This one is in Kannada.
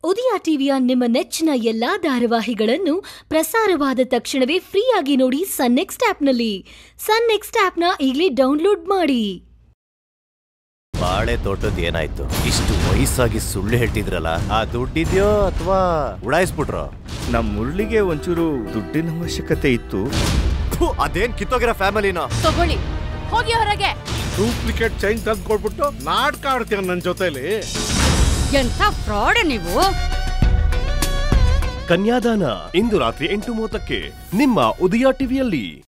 ಉದಯ ಟಿವಿಯ ನಿಮ್ಮ ನೆಚ್ಚಿನ ಎಲ್ಲಾ ಧಾರಾವಾಹಿಗಳನ್ನು ಪ್ರಸಾರವಾದ ತಕ್ಷಣವೇ ಫ್ರೀಯಾಗಿ ನೋಡಿ ಸನ್ ನೆಕ್ಸ್ಟ್ ಆಪ್ನಲ್ಲಿ ಸನ್ ನೆಕ್ಸ್ಟ್ ಆಪ್ನ ಈಗಲೇ ಡೌನ್ಲೋಡ್ ಮಾಡಿ ಬಾಳೆ ತೋಟದ್ ಏನಾಯ್ತು ಇಷ್ಟು ವಯಸ್ಸಾಗಿ ಸುಳ್ಳು ಹೇಳ್ತಿದ್ರಲ್ಲ ಆ ದುಡ್ಡಿದ್ಯೋ ಅಥವಾ ಉಡಾಯಿಸ್ಬಿಟ್ರೋ ನಮ್ ಮುರಳಿಗೆ ಒಂಚೂರು ದುಡ್ಡಿನ ಅವಶ್ಯಕತೆ ಇತ್ತು ಥು, ಅದೇನ್ ಕಿತ್ತೋಗಿರೋ ಫ್ಯಾಮಿಲಿನ ತಗೊಳ್ಳಿ ಹೋಗಿ ಹೊರಗೆ ಡೂಪ್ಲಿಕೇಟ್ ಚೈನ್ ತಂದು ಕೊಟ್ಬಿಟ್ಟು ನಾಟಕ ಆಡ್ತೀಯ ನನ್ನ ಜೊತೆಲಿ ಎಂಥ ಫ್ರಾಡ್ ನೀವು ಕನ್ಯಾದಾನ ಇಂದು ರಾತ್ರಿ ಎಂಟು ಮೂವತ್ತಕ್ಕೆ ನಿಮ್ಮ ಉದಯ ಟಿವಿಯಲ್ಲಿ